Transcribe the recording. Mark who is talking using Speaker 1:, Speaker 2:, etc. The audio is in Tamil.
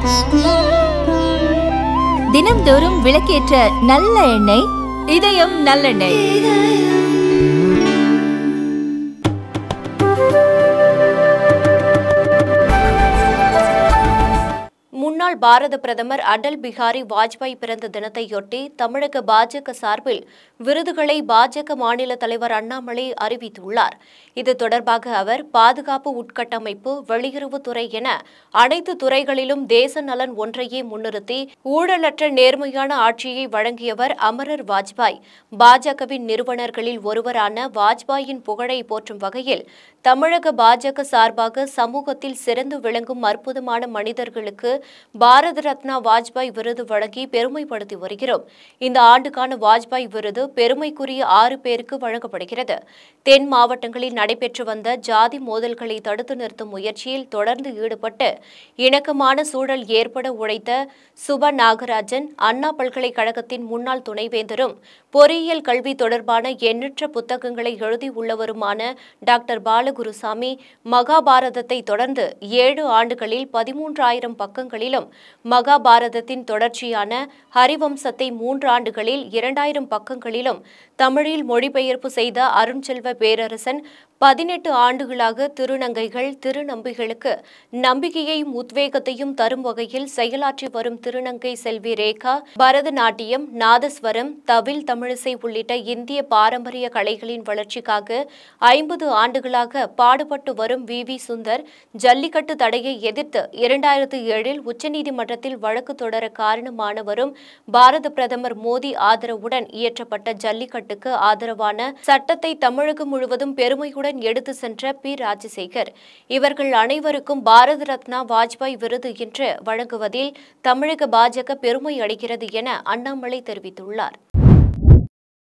Speaker 1: தினம்தோறும் விளக்கேற்ற நல்ல எண்ணெய் இதயம் நல்லெண்ணெய்
Speaker 2: முன்னாள் பாரத பிரதமர் அடல் பிகாரி வாஜ்பாய் பிறந்த தினத்தையொட்டி தமிழக பாஜக சார்பில் விருதுகளை பாஜக மாநில தலைவர் அண்ணாமலை அறிவித்துள்ளார் இது தொடர்பாக அவர் பாதுகாப்பு உட்கட்டமைப்பு வெளியுறவுத்துறை என அனைத்து துறைகளிலும் தேச நலன் ஒன்றையே முன்னிறுத்தி ஊழலற்ற நேர்மையான ஆட்சியை வழங்கியவர் அமரர் வாஜ்பாய் பாஜகவின் நிறுவனர்களில் ஒருவரான வாஜ்பாயின் புகழை போற்றும் வகையில் தமிழக பாஜக சார்பாக சமூகத்தில் சிறந்து விளங்கும் அற்புதமான மனிதர்களுக்கு பாரத ரத்னா வாஜ்பாய் விருது வழங்கி பெருமைப்படுத்தி வருகிறோம் இந்த ஆண்டுக்கான வாஜ்பாய் விருது பெருமைக்குரிய ஆறு பேருக்கு வழங்கப்படுகிறது தென் மாவட்டங்களில் நடைபெற்று வந்த ஜாதி மோதல்களை தடுத்து நிறுத்தும் முயற்சியில் தொடர்ந்து ஈடுபட்டு இணக்கமான சூழல் ஏற்பட உழைத்த சுப நாகராஜன் அண்ணா பல்கலைக்கழகத்தின் முன்னாள் துணைவேந்தரும் பொறியியல் கல்வி தொடர்பான எண்ணற்ற புத்தகங்களை எழுதியுள்ளவருமான டாக்டர் பாலகுருசாமி மகாபாரதத்தை தொடர்ந்து ஏழு ஆண்டுகளில் பதிமூன்றாயிரம் பக்கங்களிலும் மகாபாரதத்தின் தொடர்ச்சியான ஹரிவம்சத்தை மூன்று ஆண்டுகளில் இரண்டாயிரம் பக்கங்களிலும் தமிழில் மொழிபெயர்ப்பு செய்த அருண்செல்வ பேரரசன் பதினெட்டு ஆண்டுகளாக திருநங்கைகள் திருநம்பிகளுக்கு நம்பிக்கையையும் உத்வேகத்தையும் தரும் வகையில் செயலாற்றி வரும் திருநங்கை செல்வி ரேகா பரதநாட்டியம் நாதஸ்வரம் தவில் தமிழிசை உள்ளிட்ட இந்திய பாரம்பரிய கலைகளின் வளர்ச்சிக்காக ஐம்பது ஆண்டுகளாக பாடுபட்டு வரும் வி வி சுந்தர் ஜல்லிக்கட்டு தடையை எதிர்த்து இரண்டாயிரத்து ஏழில் உச்சநீதிமன்றத்தில் வழக்கு தொடர காரணமானவரும் பாரத பிரதமர் மோடி ஆதரவுடன் இயற்றப்பட்ட ஜல்லிக்கட்டுக்கு ஆதரவான சட்டத்தை தமிழகம் முழுவதும் பெருமையுடன் எடுத்து சென்ற பி ராஜசேகர் இவர்கள் அனைவருக்கும் பாரத ரத்னா வாஜ்பாய் விருது என்று வழங்குவதில் தமிழக பாஜக பெருமை அடைகிறது என அண்ணாமலை தெரிவித்துள்ளார்